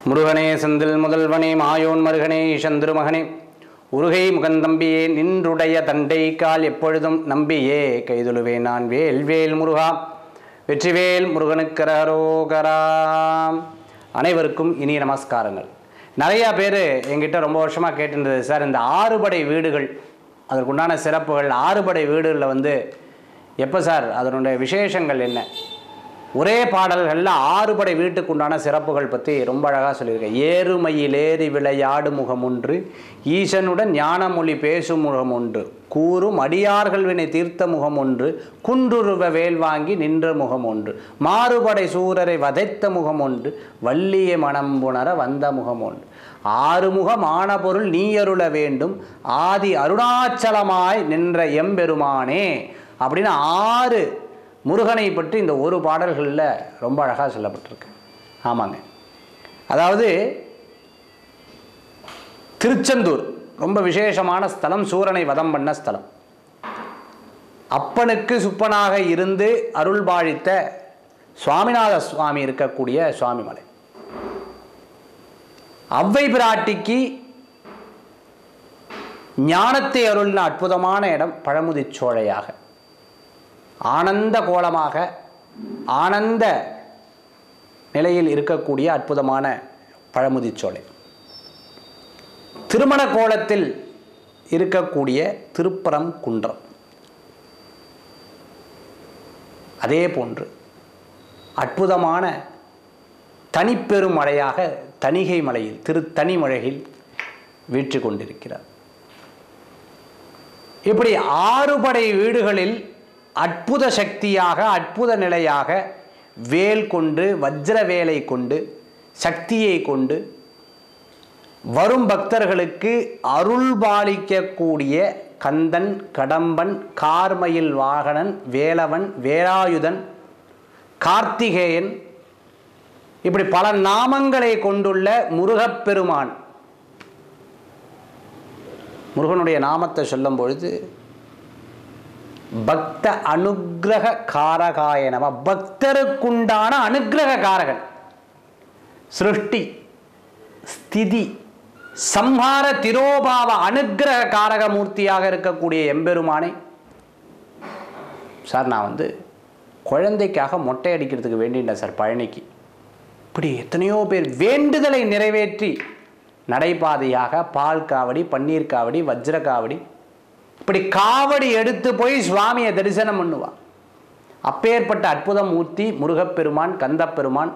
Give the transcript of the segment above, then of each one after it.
முருகனே செந்தில் முதல்வனே மாயோன் மருகனே சந்திருமகனே உருகை முகந்தம்பியே நின்றுடைய தண்டை கால் எப்பொழுதும் நம்பியே கைதொழுவே நான் வேல் வேல் முருகா வெற்றிவேல் முருகனுக்கரோகராம் அனைவருக்கும் இனிய நமஸ்காரங்கள் நிறையா பேர் எங்கிட்ட ரொம்ப வருஷமாக கேட்டிருந்தது சார் இந்த ஆறுபடை வீடுகள் அதற்குண்டான சிறப்புகள் ஆறுபடை வீடுகளில் வந்து எப்போ சார் அதனுடைய விசேஷங்கள் என்ன ஒரே பாடல்களில் ஆறுபடை வீட்டுக்குண்டான சிறப்புகள் பற்றி ரொம்ப அழகாக சொல்லியிருக்கேன் ஏறுமையில் ஏறி விளையாடு முகம் ஒன்று ஈசனுடன் ஞானமொழி பேசும் முகம் ஒன்று கூறும் அடியார்கள் வினை தீர்த்த முகம் ஒன்று குன்றுருவ வேல் வாங்கி நின்ற முகம் ஒன்று மாறுபடை சூரரை வதைத்த முகம் ஒன்று வள்ளிய மனம் புணர வந்த முகம் ஒன்று ஆறுமுகம் ஆன பொருள் நீயருள வேண்டும் ஆதி அருணாச்சலமாய் நின்ற எம்பெருமானே அப்படின்னு ஆறு முருகனை பற்றி இந்த ஒரு பாடல்களில் ரொம்ப அழகாக சொல்லப்பட்டிருக்கு ஆமாங்க அதாவது திருச்செந்தூர் ரொம்ப விசேஷமான ஸ்தலம் சூரனை வதம் பண்ண ஸ்தலம் அப்பனுக்கு சுப்பனாக இருந்து அருள் பாழித்த சுவாமிநாத சுவாமி இருக்கக்கூடிய சுவாமிமலை அவ்வை பிராட்டிக்கு ஞானத்தை அருள்ன அற்புதமான இடம் பழமுதிச்சோழையாக ஆனந்த கோலமாக ஆனந்த நிலையில் இருக்கக்கூடிய அற்புதமான பழமுதிச்சோலை திருமண கோலத்தில் இருக்கக்கூடிய திருப்பரம் குன்றம் அதே போன்று அற்புதமான தனிப்பெரும் மலையாக தணிகை மலையில் திருத்தனி மழையில் வீற்று கொண்டிருக்கிறார் இப்படி ஆறுபடை வீடுகளில் அற்புத சக்தியாக அற்புத நிலையாக வேல் கொண்டு வஜ்ர வேலை கொண்டு சக்தியை கொண்டு வரும் பக்தர்களுக்கு அருள் பாலிக்கக்கூடிய கந்தன் கடம்பன் கார்மயில் வாகனன் வேலவன் வேலாயுதன் கார்த்திகேயன் இப்படி பல நாமங்களை கொண்டுள்ள முருகப்பெருமான் முருகனுடைய நாமத்தை சொல்லும் பொழுது பக்த அனுக்கிரக காரகாய நம பக்தருக்குண்டான அனுக்கிரக காரகன் சிருஷ்டி ஸ்திதி சம்ஹார திரோபாவ அனுக்கிரக காரக மூர்த்தியாக இருக்கக்கூடிய எம்பெருமானை சார் நான் வந்து குழந்தைக்காக மொட்டை அடிக்கிறதுக்கு வேண்டிட்டேன் சார் பழனிக்கு இப்படி எத்தனையோ பேர் வேண்டுதலை நிறைவேற்றி நடைபாதையாக பால் காவடி பன்னீர் காவடி வஜ்ர காவடி இப்படி காவடி எடுத்து போய் சுவாமியை தரிசனம் பண்ணுவா அப்பேற்பட்ட அற்புத மூர்த்தி முருகப்பெருமான் கந்தப்பெருமான்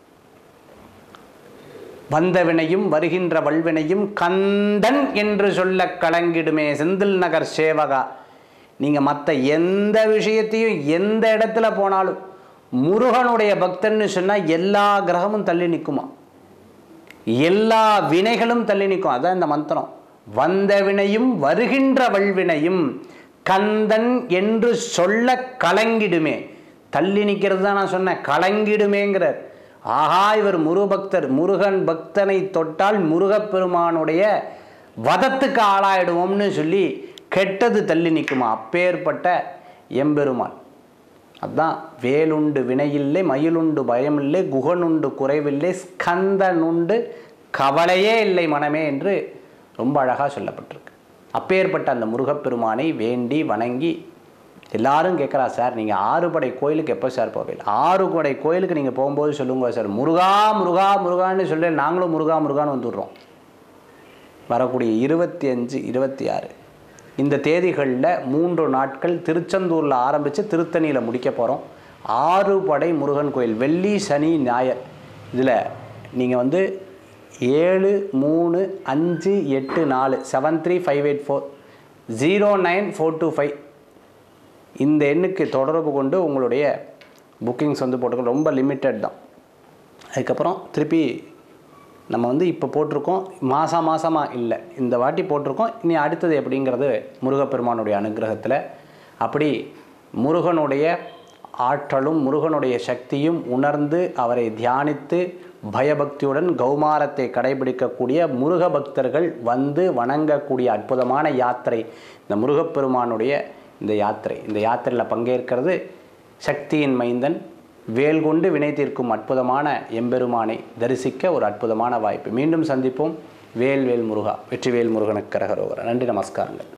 வந்தவினையும் வருகின்ற வல்வினையும் கந்தன் என்று சொல்ல கலங்கிடுமே செந்தில் நகர் சேவகா நீங்கள் மற்ற எந்த விஷயத்தையும் எந்த இடத்துல போனாலும் முருகனுடைய பக்தன்னு சொன்னால் எல்லா கிரகமும் தள்ளி நிற்குமா எல்லா வினைகளும் தள்ளி நிற்கும் அதான் இந்த மந்திரம் வந்த வினையும் வருகின்ற வல்வினையும் கந்தன் என்று சொல்ல கலங்கிடுமே தள்ளி நிற்கிறது தான் நான் சொன்னேன் கலங்கிடுமேங்கிறார் ஆஹா இவர் முருபக்தர் முருகன் பக்தனை தொட்டால் முருகப்பெருமானுடைய வதத்துக்கு ஆளாயிடுவோம்னு சொல்லி கெட்டது தள்ளி நிற்குமா அப்பேற்பட்ட எம்பெருமான் அதான் வேலுண்டு வினையில்லை மயிலுண்டு பயமில்லை குகனுண்டு குறைவில்லை ஸ்கந்தனுண்டு கவலையே இல்லை மனமே என்று ரொம்ப அழகாக சொல்லப்பட்டிருக்கு அப்பேற்பட்ட அந்த முருகப்பெருமானை வேண்டி வணங்கி எல்லாரும் கேட்குறா சார் நீங்கள் ஆறுபடை கோயிலுக்கு எப்போ சார் போவீங்க ஆறுபடை கோயிலுக்கு நீங்கள் போகும்போது சொல்லுங்க சார் முருகா முருகா முருகான்னு சொல்லி நாங்களும் முருகா முருகான்னு வந்துடுறோம் வரக்கூடிய இருபத்தி அஞ்சு இருபத்தி ஆறு இந்த தேதிகளில் மூன்று நாட்கள் திருச்செந்தூரில் ஆரம்பித்து திருத்தணியில் முடிக்க போகிறோம் ஆறு படை முருகன் கோயில் வெள்ளி சனி ஞாயர் இதில் நீங்கள் வந்து ஏழு மூணு அஞ்சு எட்டு நாலு seven three five eight four zero nine four two five இந்த எண்ணுக்கு தொடர்பு கொண்டு உங்களுடைய புக்கிங்ஸ் வந்து போட்டுக்க ரொம்ப லிமிட்டட் தான் அதுக்கப்புறம் திருப்பி நம்ம வந்து இப்போ போட்டிருக்கோம் மாதம் மாதமாக இல்லை இந்த வாட்டி போட்டிருக்கோம் இனி அடுத்தது எப்படிங்கிறது முருகப்பெருமானுடைய அனுகிரகத்தில் அப்படி முருகனுடைய ஆற்றலும் முருகனுடைய சக்தியும் உணர்ந்து அவரை தியானித்து பயபக்தியுடன் கௌமாரத்தை கடைபிடிக்கக்கூடிய முருக பக்தர்கள் வந்து வணங்கக்கூடிய அற்புதமான யாத்திரை இந்த முருகப்பெருமானுடைய இந்த யாத்திரை இந்த யாத்திரையில் பங்கேற்கிறது சக்தியின் மைந்தன் வேல் கொண்டு வினை தீர்க்கும் அற்புதமான எம்பெருமானை தரிசிக்க ஒரு அற்புதமான வாய்ப்பு மீண்டும் சந்திப்போம் வேல் வேல் முருகா வெற்றிவேல் முருகனுக்கு கரகரோகரா நன்றி நமஸ்காரங்கள்